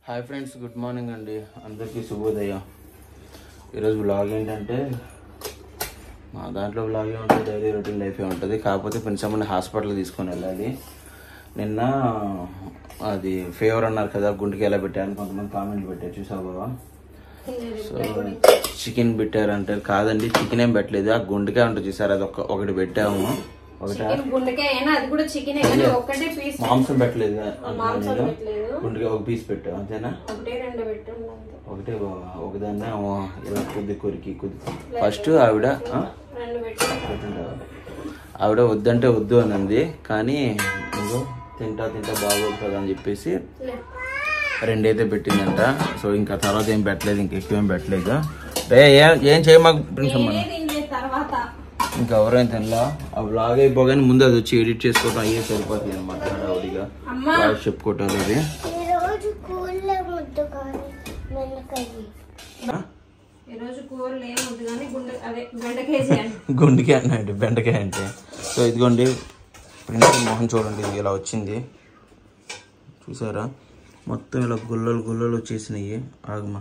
Hi friends good morning అండి అందరికీ శుభోదయం ఈరోజు బ్లాగ్ ఏంటంటే మా దాంట్లో బ్లాగే ఉంటుంది డైలీ రొటీన్ లైఫే ఉంటుంది కాకపోతే కొంచెం హాస్పిటల్ తీసుకొని వెళ్ళాలి నిన్న అది ఫేవర్ అన్నారు కదా గుండెకి ఎలా పెట్టారని కొంతమంది కామెంట్ పెట్టారు చూసావు బాబా సో చికెన్ పెట్టారంటే కాదండి చికెన్ ఏం పెట్టలేదు ఆ గుండెకాయ ఉంటుంది చూసారు అది ఒక ఒకటి పెట్టాము ఒకటి చికెన్ గుండెకాయ అయినా అది కూడా చికెన్ కానీ ఒక్కటే పీస్ మాంసం పెట్టలేదు మాంసం నేను పెట్టలేదు గుండెకాయ ఒక పీస్ పెట్టావు అంతేనా ఒకటే రెండు పెట్టుండే అంతే. ఒకటే బావ ఒకదాన్ని ఏమో ఇలా కొద్ది కొరికి కొద్ది ఫస్ట్ ఆవిడ ఆ? రెండు పెట్టి పెట్టుంటావా? ఆవిడ వద్దంటే వద్దు అని అంది కానీ ఇదిగో తింటా తింటా బాగోదు కదా అని చెప్పేసి రెండైతే పెట్టిందంట సో ఇంకా తర్వాత ఏం పెట్టలేదు ఇంకా ఎక్కువ ఏం పెట్టలేదు రే ఏం- ఏం చేయమాకు ప్రిన్స్ అమ్మ తినలేదు తర్వాత ఇంకా ఎవరైనా తినలా ఆ బ్లాగ్ అయిపోగానే ముందు అది వచ్చి ఎడిట్ చేసుకోవడం అయ్యే సరిపోతుంది అనమాట హడావుడిగా అమ్మా బాగా చెప్పుకోవటాలు అది ఈరోజు కూల ముద్దు కానీ మెల్లకయ్యి ఆ? ఈరోజు కూరలు ఏమొద్దు కానీ గుండె అదే బెండకేసి అండి గుండెకాయ అన్నాడు బెండకాయ అంటే సో ఇదిగోండి ప్రిన్స్ మొహం చూడండి ఇది ఇలా వచ్చింది చూసారా మొత్తం ఇలా గుల్లలు గుల్లలు వచ్చేసినాయి ఆగమా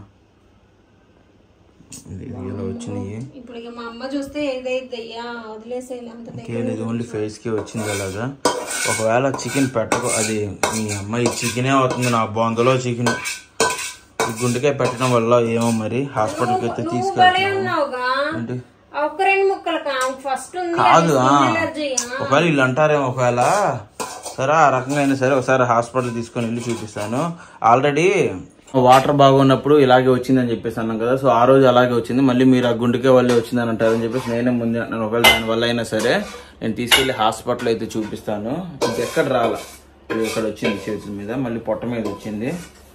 ఇది ఇది ఇలా వచ్చినాయి ఇప్పుడు ఇక మా అమ్మ చూస్తే ఏదైతే అయ్యా వదిలేసేయాలి అంత దగ్గర ఇంకేం ఇది ఓన్లీ ఫేస్కి వచ్చింది అలాగా ఒకవేళ చికెన్ పెట్టకు అది మీ అమ్మాయి చికెనే అవుతుంది నా బొందలో చికెన్ ఈ గుండెకాయ పెట్టడం వల్ల ఏమో మరి హాస్పిటల్కి అయితే భలే తీసుకెళ్తాను ఉన్నావుగా ఏంటి ఆ ఒక్క రెండు ముక్కలు ఫస్ట్ ఉంది కాదు ఆ. ఎలర్జీ ఒకవేళ వీళ్ళు అంటారేమో ఒకవేళ సరే ఆ రకంగా అయినా సరే ఒకసారి హాస్పిటల్ తీసుకొని వెళ్ళి చూపిస్తాను ఆల్రెడీ వాటర్ బాగున్నప్పుడు ఇలాగే వచ్చిందని చెప్పేసి అన్నాం కదా సో ఆ రోజు అలాగే వచ్చింది మళ్ళీ మీరు ఆ గుండెకే వల్లే వచ్చిందని అంటారని చెప్పేసి నేనే ముందే నేను ఒకవేళ దాని వల్ల అయినా సరే నేను తీసుకెళ్లి హాస్పిటల్ అయితే చూపిస్తాను ఇంకెక్కడ రాల ఇది ఇక్కడ వచ్చింది చేతుల మీద మళ్ళీ పొట్ట మీద వచ్చింది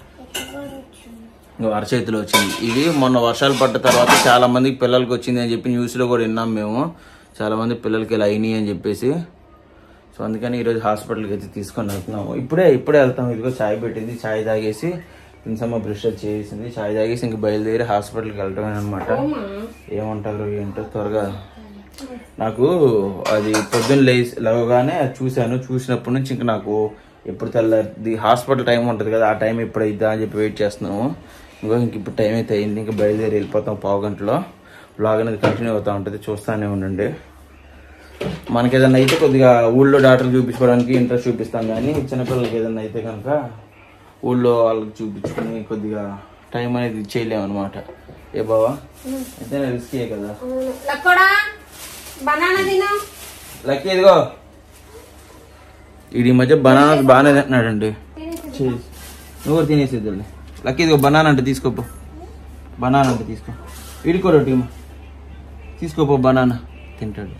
ఇంకా అరచేతిలో వచ్చింది ఇది మొన్న వర్షాలు పడ్డ తర్వాత చాలా మందికి పిల్లలకి వచ్చింది అని చెప్పి న్యూస్లో కూడా విన్నాం మేము చాలా మంది పిల్లలకి ఇలా అయినాయి అని చెప్పేసి సో అందుకని ఈరోజు హాస్పిటల్కి అయితే తీసుకొని వెళ్తున్నాము ఇప్పుడే ఇప్పుడే వెళ్తాం ఇదిగో చాయ్ పెట్టింది చాయ్ తాగేసి తినసమ్మ బ్రష్ చేసింది చాయ్ తాగేసి ఇంక బయలుదేరి హాస్పిటల్కి వెళ్ళటమే అనమాట ఏమంటారు ఏంటో త్వరగా నాకు అది పొద్దున్న లేచి లేవగానే అది చూశాను చూసినప్పటి నుంచి ఇంక నాకు ఎప్పుడు తెల్లారి హాస్పిటల్ టైం ఉంటుంది కదా ఆ టైం ఎప్పుడు అయిద్దా అని చెప్పి వెయిట్ చేస్తున్నాము ఇంకో ఇంక ఇప్పుడు టైం అయితే అయింది ఇంకా బయలుదేరి వెళ్ళిపోతాం పావు గంటలో బ్లాగ్ అనేది కంటిన్యూ అవుతూ ఉంటుంది చూస్తానే ఉండండి మనకి ఏదైనా అయితే కొద్దిగా ఊళ్ళో డాక్టర్ చూపించుకోవడానికి ఇంట్రెస్ట్ చూపిస్తాం కానీ చిన్నపిల్లలకి ఏదైనా అయితే కనుక ఊళ్ళో వాళ్ళకి చూపించుకుని కొద్దిగా టైం అనేది ఇచ్చేయలేము అనమాట ఏ బావా అయితే రిస్కే కదా లక్కడా బనానా తినా లక్కీ ఇదిగో ఇది ఈ మధ్య బనానాస్ బాగానే తింటున్నాడండి చేసి నువ్వు కూడా తినేసి ఇద్దరు లక్కీ ఇదిగో బనానా అంటే తీసుకోపో బనానా అంటే తీసుకో వీడికో రొట్టి తీసుకోపో బనానా తింటాడు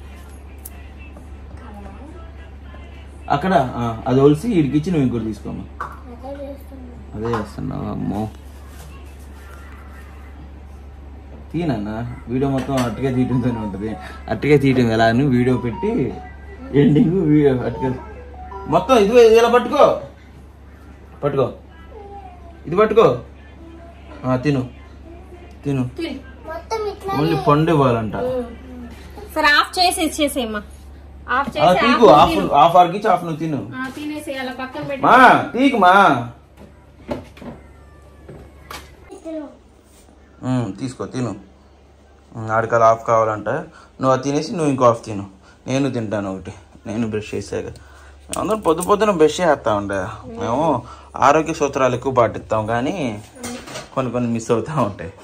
అక్కడ ఆ, అది ఒలిసి వీడికి ఇచ్చి నువ్వు ఇంకోటి తీసుకోమ్మా అదే చేస్తున్నావు అమ్మో తీనన్నా వీడియో మొత్తం అట్టుగా తీయటంతోనే ఉంటుంది అట్టుగా తీయటం ఎలా అని వీడియో పెట్టి ఎండింగ్ వీడియో అట్టుగా మొత్తం ఇది ఇలా పట్టుకో పట్టుకో ఇది పట్టుకో ఆ, తిను తిను తిను మొత్తం ఇట్లా ఓన్లీ పండు ఇవ్వాలంట సరే ఆఫ్ చేసి ఇచ్చేసేయమ్మా ఆఫ్ ఆ, చేసి తీకు హాఫ్ హాఫ్ అర్కి హాఫ్ నువ్వు తిను ఆ, తినేసి అలా పక్కన పెట్టి మా తీకు మా తిను. ఉమ్, తీసుకో తిను ఉమ్, ఆడికాల హాఫ్ కావాలంట నువ్వు అది తినేసి నువ్వు ఇంకో హాఫ్ తిను నేను తింటాను ఒకటి నేను బ్రష్ చేశాక అందరం పొద్దు పొద్దున బ్రష్ చేస్తా ఉండే మేము ఆరోగ్య సూత్రాలు ఎక్కువ పాటిస్తాం కానీ కొన్ని కొన్ని మిస్ అవుతూ ఉంటాయి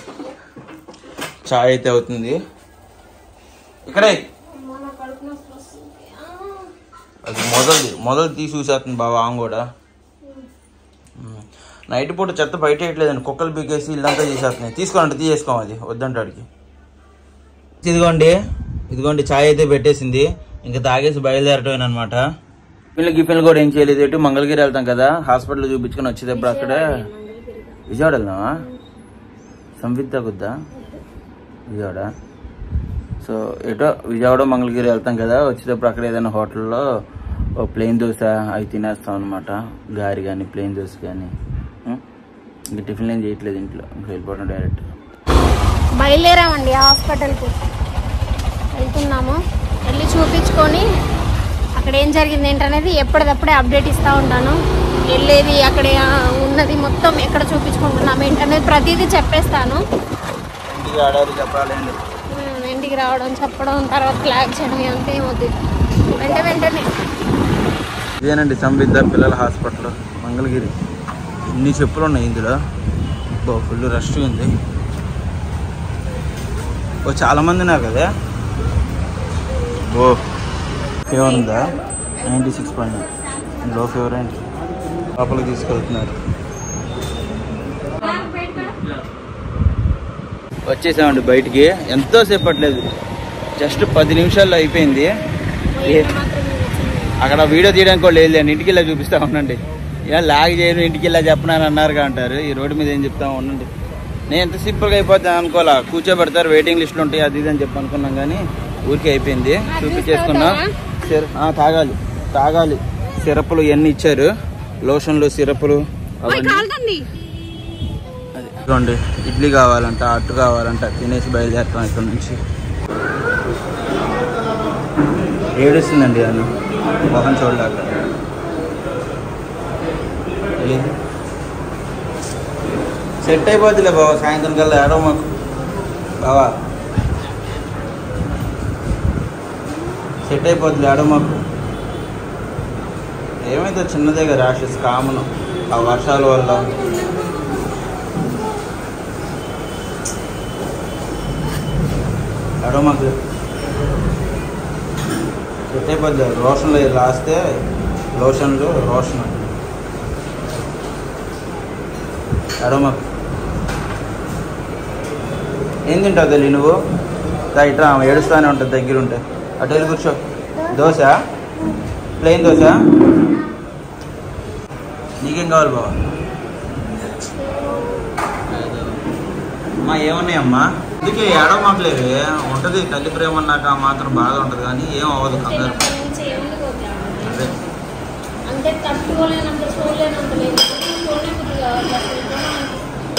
చాయ్ అయితే అవుతుంది ఇక్కడే అమ్మా, నా కడుపు నొప్పి వస్తుంది. ఆ. అది మొదలు మొదలు తీసి చూసేస్తుంది బాబా ఆమె కూడా ఉమ్. నైట్ పూట చెత్త బయట వేయట్లేదండి కుక్కలు బీకేసి ఇల్లంతా చేసేస్తున్నాయి తీసుకోండి తీసేసుకోవాలి వద్దంటాడికి ఇదిగోండి ఇదిగోండి చాయ్ అయితే పెట్టేసింది ఇంకా తాగేసి బయలుదేరటం అనమాట వీళ్ళు గిఫిన్లు కూడా ఏం చేయలేదు ఎటు మంగళగిరి వెళ్తాం కదా హాస్పిటల్ చూపించుకొని వచ్చేటప్పుడు అక్కడే విజయవాడ వెళ్దామా సంవిత్త కుద్దా విజయవాడ సో ఎటో విజయవాడ మంగళగిరి వెళ్తాం కదా వచ్చేటప్పుడు అక్కడ ఏదైనా హోటల్లో ఓ ప్లెయిన్ దోశ అవి తినేస్తాం అనమాట గారి కానీ ప్లెయిన్ దోశ కానీ ఇంకా టిఫిన్ ఏం చేయట్లేదు ఇంట్లో ఇంకా వెళ్ళిపోవడం డైరెక్ట్ బయలుదేరామండి హాస్పిటల్కి వెళ్తున్నాము వెళ్ళి చూపించుకొని అక్కడ ఏం జరిగింది ఏంటనేది ఎప్పటికప్పుడే అప్డేట్ ఇస్తూ ఉంటాను వెళ్ళేది అక్కడ ఉన్న ఉన్నది మొత్తం ఎక్కడ చూపించుకుంటున్నాం ఏంటనేది ప్రతిదీ చెప్పేస్తాను ఇంటికి ఆడాలి చెప్పాలండి ఉమ్, ఇంటికి రావడం చెప్పడం తర్వాత ఫ్లాగ్ చేయడం అంతే ఏమవుతుంది వెంట వెంటనే ఇదేనండి సంవిద్ద పిల్లల హాస్పిటల్ మంగళగిరి ఇన్ని చెప్పులు ఉన్నాయి ఇందులో బో ఫుల్ రష్ ఉంది ఓ చాలా మంది ఉన్నారు కదా ఓ ఫీవర్ ఉందా నైంటీ సిక్స్ పాయింట్ లో ఫీవర్ అండి లోపలికి తీసుకెళ్తున్నారు వచ్చేసామండి బయటికి ఎంతో సేపట్లేదు జస్ట్ పది నిమిషాల్లో అయిపోయింది ఏ- అక్కడ వీడియో తీయడానికి కూడా లేదు ఇంటికి ఇలా చూపిస్తా ఉండండి ఇలా లాగ్ చేయను ఇంటికి ఇలా చెప్పనని అన్నారుగా అంటారు ఈ రోడ్డు మీద ఏం చెప్తా ఉండండి నేను ఎంత సింపుల్గా అయిపోతాను అనుకోవాలా కూర్చోబెడతారు వెయిటింగ్ లిస్టులు ఉంటాయి అది ఇది అని చెప్పి అనుకున్నాం కానీ ఊరికే అయిపోయింది చూపించేసుకున్నా సిర ఆ, తాగాలి తాగాలి సిరప్లు ఇవన్నీ ఇచ్చారు లోషన్లు సిరప్లు అవన్నీ కాదండి అది ఇదిగోండి ఇడ్లీ కావాలంట అట్టు కావాలంట తినేసి బయలుదేరుతాం ఇక్కడ నుంచి ఏడుస్తుందండి అను మొహం చూడలేక ఏది? సెట్ అయిపోద్దిలే బాబా సాయంత్రం కల్లా ఏడవ మాకు బావా సెట్ అయిపోద్దిలే ఏడవ మాకు ఏమైతే చిన్నదేగా ర్యాషెస్ కామన్ ఆ వర్షాల వల్ల ఎడో మాకు సెట్ అయిపోద్ది రోషన్లు రాస్తే లోషన్లు రోషన్ ఎడో మాకు ఏం తింటావు తల్లి నువ్వు దా ఇట్రా ఆమె ఏడుస్తానే ఉంటుంది దగ్గర ఉంటే అటు వెళ్ళి కూర్చో దోశ ప్లెయిన్ దోశ నీకేం కావాలి బాబా అమ్మా ఏమన్నాయమ్మా అందుకే ఏడవ మాటలేవి ఉంటుంది తల్లి ప్రేమ అన్నాక మాత్రం బాగా ఉంటుంది కానీ ఏం అవ్వదు కంగారు చిన్నప్పటి నుంచి ఏముంది పోతే అదే అంటే తట్టుకోలేనంత చూడలేనంత లేదు చూడలేకపోతే కావాలి అసలు ఇంట్లోనే అనిపిస్తుంది.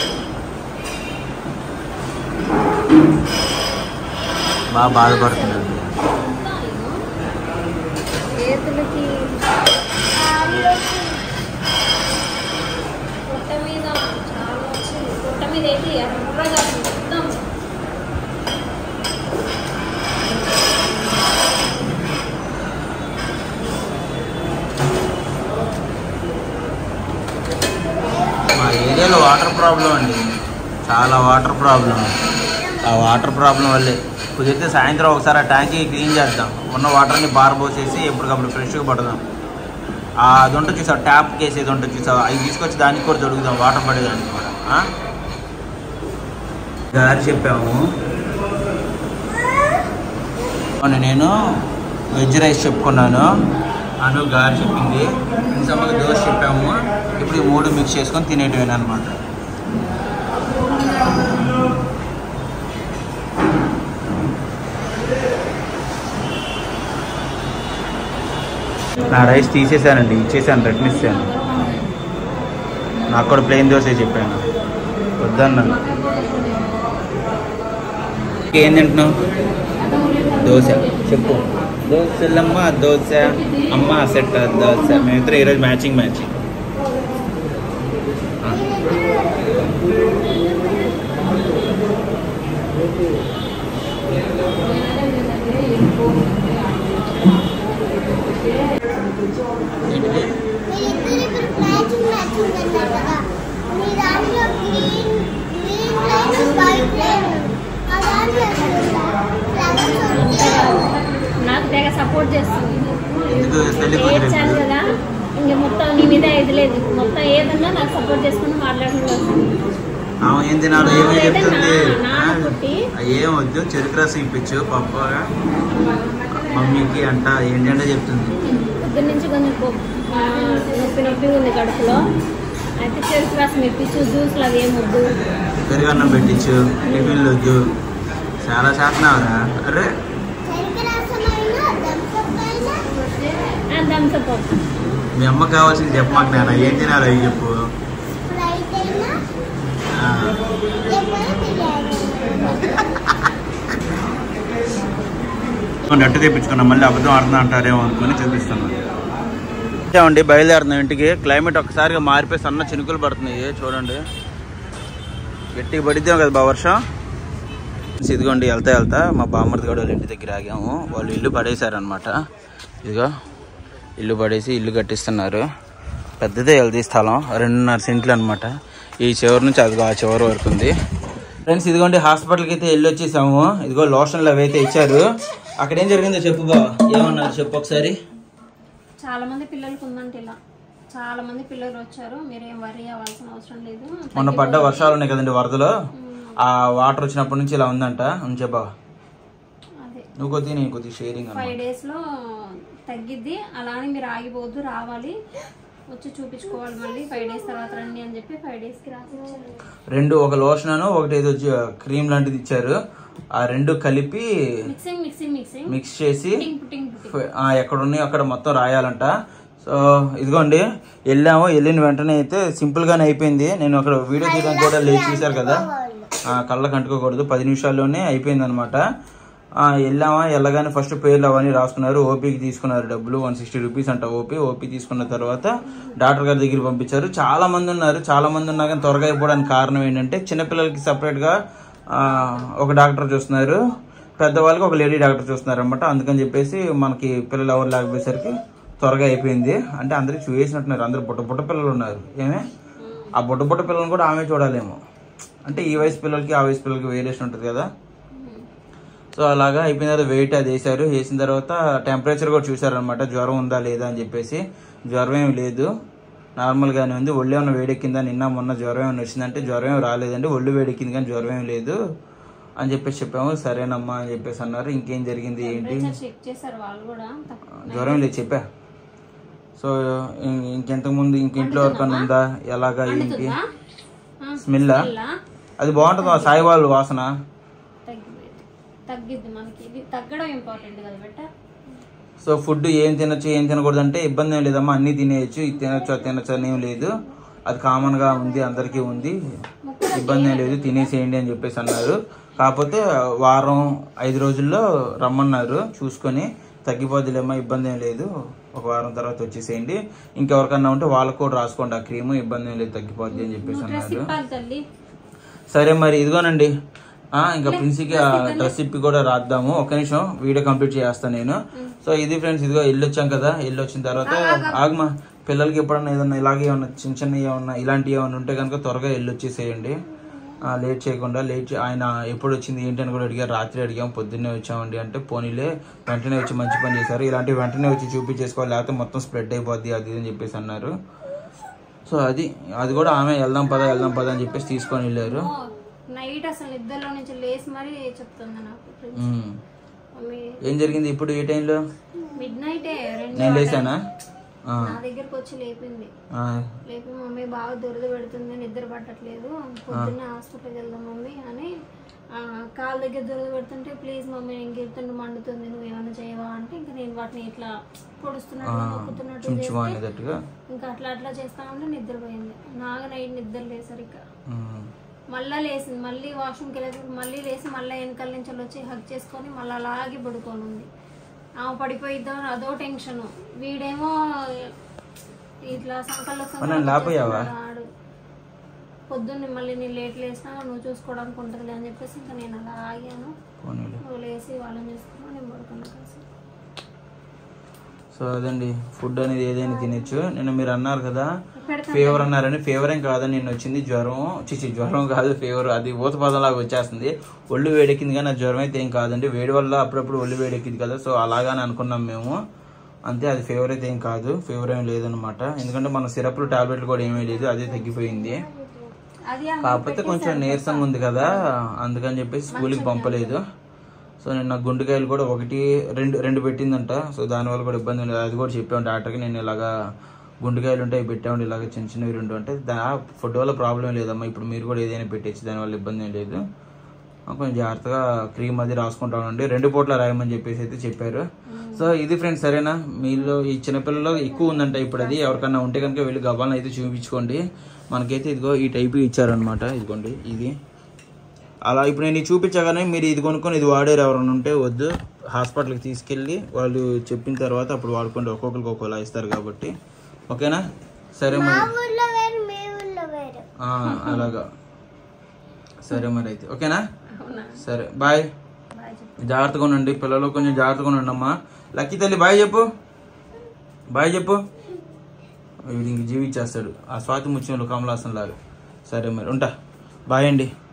బాగా బాధపడుతున్నాడు చేతులకి పొట్ట మీద చాలా వచ్చింది పొట్ట మీద అయితే ఎర్రగా మొత్తం మా ఏరియాలో వాటర్ ప్రాబ్లం అండి చాలా వాటర్ ప్రాబ్లం ఆ వాటర్ ప్రాబ్లం వల్లే కుదిరితే సాయంత్రం ఒకసారి ఆ ట్యాంకీ క్లీన్ చేద్దాం ఉన్న వాటర్ని బారబోసేసి ఎప్పటికప్పుడు ఫ్రెష్గా పడదాం ఆ అది ఉంటుంది చూసావు ట్యాప్ కేసు ఏది ఉంటుంది చూసావు అవి తీసుకొచ్చి దానికి కూడా దొరుకుదాం వాటర్ పడేదానికి కూడా ఆ? గారి చెప్పాము మొన్న నేను వెజ్ రైస్ చెప్పుకున్నాను అను గారి చెప్పింది ఇంతమ్మకి దోశ చెప్పాము ఇప్పుడు ఈ మూడు మిక్స్ చేసుకొని తినేటివేనా అనమాట నా రైస్ తీసేసానండి ఇచ్చేసాను రిటర్న్ ఇచ్చాను నాకు కూడా ప్లెయిన్ దోశ చెప్పాను వద్దన్నాను ఏం తింటున్నావు దోశ చెప్పు దోశలమ్మ దోశ అమ్మ సెట్ దోశ మేమిద్దరం ఈరోజు మ్యాచింగ్ మ్యాచింగ్ ఏంటిది మీ ఇద్దరు ఇక్కడ మ్యాచింగ్ మ్యాచింగ్ అన్నారు కదా మీ దాంట్లో green green line white line ఆ దాంట్లో ఫ్లవర్స్ ఉంటాయి నాకు తెగ సపోర్ట్ చేస్తుంది ఎందుకు పెళ్లి కూతురు ఏడ్చాను ఎప్పుడు? కదా ఇంక మొత్తం నీ మీద ఇది లేదు మొత్తం ఏదన్నా నాకు సపోర్ట్ చేసుకుని మాట్లాడుకుంటూ వస్తుంది ఆమె ఏం తినాలో ఏమీ అయితే చెప్తుంది నా- నా పుట్టి. ఆ, ఏం వద్దు చెరుకు రసం ఇప్పించు పప్పగా మమ్మీకి అంట ఏంటంటే చెప్తుంది పొద్దున్న నుంచి కొంచెం కొ- ఆ, నొప్పి నొప్పి ఉంది కడుపులో అయితే చెరుకు రసం ఇప్పించు జ్యూస్లు అవి ఏం వద్దు పెరుగన్నం పెట్టించు టిఫిన్లు వద్దు చాలా చేస్తున్నావురా అరే చెరుకు రసమైనా దంపప్ అయినా థమ్స్అప్ మీ అమ్మ కావాల్సింది చెప్పమాక నాన్న ఏం తినాలో అవి చెప్పు స్ప్రైట్ అయినా ఆ, లేకపోతే బిర్యానీ కొన్ని అట్టు తెప్పించుకున్నా మళ్ళీ అబద్ధం ఆడుతున్నా అంటారేమో అనుకుని చూపిస్తాను వచ్చామండి బయలుదేరుతున్నాం ఇంటికి క్లైమేట్ ఒకసారిగా మారిపోయి సన్న చినుకులు పడుతున్నాయి చూడండి గట్టిగా పడిద్దాం కదా బా వర్షం ఇదిగోండి వెళ్తా వెళ్తా మా బామ్మర్ది గడ వాళ్ళ ఇంటి దగ్గర ఆగాము వాళ్ళు ఇల్లు పడేశారనమాట ఇదిగో ఇల్లు పడేసి ఇల్లు కట్టిస్తున్నారు పెద్దదే వెళ్తే స్థలం రెండున్నర సెంట్లు అనమాట ఈ చివరి నుంచి అదిగో ఆ చివరి వరకు ఉంది ఫ్రెండ్స్ ఇదిగోండి హాస్పిటల్కి అయితే వెళ్ళి వచ్చేసాము ఇదిగో లోషన్లు అవి అయితే ఇచ్చారు అక్కడ ఏం జరిగిందో చెప్పు బా ఏమన్నారు చెప్పు ఒకసారి చాలా మంది పిల్లలకు ఉందంటే ఇలా చాలా మంది పిల్లలు వచ్చారు మీరేం వరి అవ్వాల్సిన అవసరం లేదు మొన్న పడ్డ వర్షాలు ఉన్నాయి కదండి వరదలు ఆ వాటర్ వచ్చినప్పటి నుంచి ఇలా ఉందంట అని చెప్పా అదే నువ్వు కొద్ది నేను కొద్ది షేరింగ్ అన్న ఫైవ్ డేస్ లో తగ్గిద్ది అలానే మీరు ఆగిపోవద్దు రావాలి వచ్చి చూపించుకోవాలి మళ్ళీ ఫైవ్ డేస్ తర్వాత రండి అని చెప్పి ఫైవ్ డేస్ కి రాసి ఇచ్చారు రెండు ఒక లోషన్ ఒకటి ఏదో క్రీమ్ లాంటిది ఇచ్చారు ఆ రెండు కలిపి మిక్సింగ్ మిక్సింగ్ మిక్సింగ్ మిక్స్ చేసి పుట్టింగ్ పుట్టింగ్ పుట్టింగ్ ఆ, ఎక్కడ ఉన్నాయో అక్కడ మొత్తం రాయాలంట సో ఇదిగోండి వెళ్ళాము వెళ్ళిన వెంటనే అయితే సింపుల్ గానే అయిపోయింది నేను అక్కడ వీడియో తీయడానికి కూడా లేదు చూశారు కదా ఆ, కళ్ళకు అంటుకోకూడదు పది నిమిషాల్లోనే అయిపోయింది అనమాట వెళ్ళామా వెళ్ళగానే ఫస్ట్ పేర్లు అవన్నీ రాసుకున్నారు ఓపీకి తీసుకున్నారు డబ్బులు వన్ సిక్స్టీ రూపీస్ అంట ఓపీ ఓపీ తీసుకున్న తర్వాత డాక్టర్ గారి దగ్గరికి పంపించారు చాలా మంది ఉన్నారు చాలా మంది ఉన్నా కానీ త్వరగా అయిపోవడానికి కారణం ఏంటంటే చిన్నపిల్లలకి separate గా ఆ, ఒక డాక్టర్ చూస్తున్నారు పెద్దవాళ్ళకి ఒక లేడీ డాక్టర్ చూస్తున్నారు అనమాట అందుకని చెప్పేసి మనకి పిల్లలు ఎవరు లేకపోయేసరికి త్వరగా అయిపోయింది అంటే అందరికి చూసేసినట్టున్నారు అందరు బుట్ట బుట్ట పిల్లలు ఉన్నారు ఏమే ఆ బుట్ట బుట్ట పిల్లలను కూడా ఆమె చూడాలేమో అంటే ఈ వయసు పిల్లలకి ఆ వయసు పిల్లలకి వేరియేషన్ ఉంటుంది కదా సో అలాగా అయిపోయిన తర్వాత వెయిట్ అది వేసారు వేసిన తర్వాత టెంపరేచర్ కూడా చూసారనమాట జ్వరం ఉందా లేదా అని చెప్పేసి జ్వరం ఏమి లేదు నార్మల్గానే ఉంది ఒళ్ళు ఏమైనా వేడెక్కిందా నిన్న మొన్న జ్వరం ఏమైనా వచ్చిందంటే జ్వరం ఏమి రాలేదండి ఒళ్ళు వేడెక్కింది కానీ జ్వరం ఏమి లేదు అని చెప్పేసి చెప్పాము సరేనమ్మా అని చెప్పేసి అన్నారు ఇంకేం జరిగింది ఏంటి టెంపరేచర్ చెక్ చేశారు వాళ్ళు కూడా తక్కువ జ్వరం లేదు చెప్పా సో ఇం- ఇంకెంతకు ముందు ఇంక ఇంట్లో ఎవరికన్నా ఉందా ఎలాగా ఏంటి ఆ? ఆ, స్మెల్ ఇలా అది బాగుంటుంది సాయి వాళ్ళు వాసన తగ్గిపోయింది తగ్గిద్ది మనకి ఇది తగ్గడం ఇంపార్టెంట్ కదా బెట్ట సో ఫుడ్ ఏం తినొచ్చు ఏం తినకూడదు అంటే ఇబ్బంది ఏం లేదమ్మా అన్ని తినేయచ్చు ఇది తినొచ్చు అది తినొచ్చు అని ఏం లేదు అది కామన్ గా ఉంది అందరికీ ఉంది ఇబ్బంది ఏం లేదు తినేసేయండి అని చెప్పేసి అన్నారు కాకపోతే వారం ఐదు రోజుల్లో రమ్మన్నారు చూసుకొని తగ్గిపోద్దిలేమ్మా ఇబ్బంది ఏం లేదు ఒక వారం తర్వాత వచ్చేసేయండి ఇంకెవరికన్నా ఉంటే వాళ్ళకు కూడా రాసుకోండి ఆ క్రీమ్ ఇబ్బంది ఏం లేదు తగ్గిపోద్ది అని చెప్పేసి డ్రెస్ అన్నారు ఇప్పాలి తల్లి సరే మరి ఇదిగోనండి ఆ, ఇంకా ప్రిన్సీకి ఆ డ్రెస్ ఇప్పి కూడా రాద్దాము ఒక నిమిషం వీడియో కంప్లీట్ చేస్తాను నేను సో ఇది ఫ్రెండ్స్ ఇదిగో ఇల్లు వచ్చాం కదా ఇల్లు వచ్చిన తర్వాత ఆగమా పిల్లలకి ఎప్పుడన్నా ఏదన్నా ఇలాగే ఏమన్నా చిన్న చిన్న ఏమన్నా ఇలాంటివి ఏమన్నా ఉంటే కనుక త్వరగా ఇల్లు వచ్చేసేయండి ఆ, లేట్ చేయకుండా లేట్ చే- ఆయన ఎప్పుడు వచ్చింది ఏంటి అని కూడా అడిగారు రాత్రి అడిగాం పొద్దున్నే వచ్చామండి అంటే పోనీలే వెంటనే వచ్చి మంచి పని చేశారు ఇలాంటివి వెంటనే వచ్చి చూపించేసుకోవాలి లేకపోతే మొత్తం స్ప్రెడ్ అయిపోద్ది అది ఇది అని చెప్పేసి అన్నారు సో అది అది కూడా ఆమె వెళ్దాం పదా వెళ్దాం పదా అని చెప్పేసి తీసుకొని వెళ్ళారు నైట్ అసలు నిద్రలో నుంచి లేసి మరీ చెప్తుంది నాకు ఉమ్. మమ్మీ ఏం జరిగింది ఇప్పుడు ఏ టైంలో మిడ్ నైటే రెండు నేను లేచానా ఆ, నా దగ్గరకు వచ్చి లేపింది ఆ, లేపి మమ్మీ బాగా దురద పెడుతుంది నిద్ర పట్టట్లేదు పొద్దున్నే హాస్పిటల్కి వెళ్దాం మమ్మీ అని ఆ, కాళ్ళ దగ్గర దురద పెడుతుంటే ప్లీజ్ మమ్మీ నేను గిరుతుండి మండుతుంది నువ్వు ఏమైనా చేయవా అంటే ఇంకా నేను వాటిని ఇట్లా పొడుస్తున్నట్టు నొక్కుతున్నట్టు చుంచుమా చేస్తే అనేటట్టుగా ఇంకా అట్లా అట్లా చేస్తా ఉంటే నిద్రపోయింది నాగా నైట్ నిద్ర లేసారు ఇక ఉమ్. మళ్ళా లేసింది మళ్ళీ వాష్రూమ్కి వెళ్ళేసి మళ్ళీ లేసి మళ్ళీ వెనకాల నుంచి వచ్చి హక్ చేసుకొని మళ్ళీ అలాగే పడుకొని ఉంది ఆమె పడిపోయిద్దా అదో టెన్షన్ వీడేమో ఇట్లా సంకల్లో మరి నన్ను లేపయ్యావా? ఆడు పొద్దున్నే మళ్ళీ నేను లేట్ లేసినా నువ్వు చూసుకోవడానికి ఉంటుందిలే అని చెప్పేసి ఇంకా నేను అలా ఆగాను పోనీలే నువ్వు లేసి వాళ్ళని చూసుకున్నావు నేను పడుకున్నా కాసేపు సో అదండి ఫుడ్ అనేది ఏదైనా తినొచ్చు నేను మీరు అన్నారు కదా పెడతాను ఫీవర్ అన్నారని ఫీవర్ ఏం కాదని నేను వచ్చింది జ్వరం చిచి జ్వరం కాదు ఫీవర్ అది ఊతపదంలాగా వచ్చేస్తుంది ఒళ్ళు వేడెక్కింది కానీ ఆ జ్వరం అయితే ఏం కాదండి వేడి వల్ల అప్పుడప్పుడు ఒళ్ళు వేడెక్కింది కదా సో అలాగానే అనుకున్నాం మేము అంతే అది ఫీవర్ అయితే ఏం కాదు ఫీవర్ ఏం లేదనమాట ఎందుకంటే మన సిరప్లు టాబ్లెట్లు కూడా ఏమీ లేదు అదే తగ్గిపోయింది అది ఆమె కాకపోతే కొంచెం నీరసంగా ఉంది కదా అందుకని చెప్పేసి స్కూల్కి పంపలేదు సో నిన్న గుండెకాయలు కూడా ఒకటి రెండు రెండు పెట్టిందంట సో దానివల్ల కూడా ఇబ్బంది ఉంది అది కూడా చెప్పాము డాక్టర్కి నేను ఇలాగా గుండెకాయలు ఉంటాయి పెట్టామండి ఇలాగ చిన్న చిన్నవి రెండు అంటే దా ఫుడ్ వల్ల ప్రాబ్లం లేదమ్మా ఇప్పుడు మీరు కూడా ఏదైనా పెట్టచ్చు దానివల్ల ఇబ్బంది ఏం లేదు ఆ, కొంచెం జాగ్రత్తగా క్రీమ్ అది రాసుకుంటా ఉండండి రెండు పూట్ల రాయమని చెప్పేసి అయితే చెప్పారు సో ఇది ఫ్రెండ్స్ సరేనా మీలో ఈ చిన్నపిల్లలు ఎక్కువ ఉందంట ఇప్పుడు అది ఎవరికన్నా ఉంటే కనుక వెళ్ళి గబాలను అయితే చూపించుకోండి మనకైతే ఇదిగో ఈ టైప్ ఇచ్చారనమాట ఇదిగోండి ఇది అలా ఇప్పుడు నేను ఇది చూపించగానే మీరు ఇది కొనుక్కొని ఇది వాడారు ఎవరైనా ఉంటే వద్దు హాస్పిటల్కి తీసుకెళ్ళి వాళ్ళు చెప్పిన తర్వాత అప్పుడు వాడుకోండి ఒక్కొక్కరికి ఒక్కోలా ఇస్తారు కాబట్టి ఓకేనా సరే మా మరి ఊర్లో వేరు మీ ఊర్లో వేరు ఆ, అలాగా సరే మరి అయితే ఓకేనా అవునా సరే బాయ్ బాయ్ చెప్పు జాగ్రత్తగా ఉండండి పిల్లలు కొంచెం జాగ్రత్తగా ఉండండి అమ్మా లక్కీ తల్లి బాయ్ చెప్పు బాయ్ చెప్పు వీడికి జీవిచ్చేస్తాడు ఆ స్వాతి ముత్యంలో కమలాసన్ లాగా సరే మరి ఉంటా బాయ్ అండి